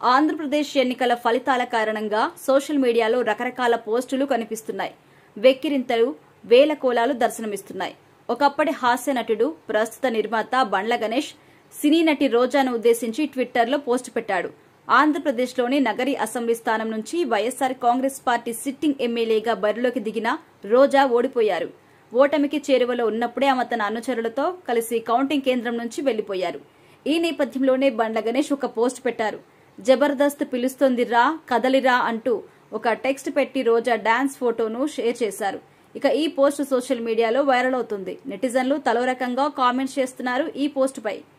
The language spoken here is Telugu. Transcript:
ఆంధ్రప్రదేశ్ ఎన్నికల ఫలితాల కారణంగా సోషల్ మీడియాలో రకరకాల పోస్టులు కనిపిస్తున్నాయి వెక్కిరింతలు వేల కోలాలు దర్శనమిస్తున్నాయి ఒకప్పటి హాస్య నటుడు ప్రస్తుత నిర్మాత బండ్ల గణేష్ సినీ నటి రోజాను ఉద్దేశించి ట్విట్టర్లో పోస్ట్ పెట్టాడు ఆంధ్రప్రదేశ్లోని నగరి అసెంబ్లీ స్థానం నుంచి వైఎస్సార్ కాంగ్రెస్ పార్టీ సిట్టింగ్ ఎమ్మెల్యేగా బరిలోకి దిగిన రోజా ఓడిపోయారు ఓటమికి చేరువలో ఉన్నప్పుడే ఆమె తన అనుచరులతో కలిసి కౌంటింగ్ కేంద్రం నుంచి వెళ్లిపోయారు ఈ నేపథ్యంలోనే బండ్ల గణేష్ ఒక పోస్ట్ పెట్టారు జబర్దస్త్ పిలుస్తోందిరా కదలిరా అంటూ ఒక టెక్స్ట్ పెట్టి రోజా డాన్స్ ఫోటోను షేర్ చేశారు ఇక ఈ పోస్ట్ సోషల్ మీడియాలో వైరల్ అవుతుంది నెటిజన్లు తలో రకంగా కామెంట్స్ చేస్తున్నారు ఈ పోస్టుపై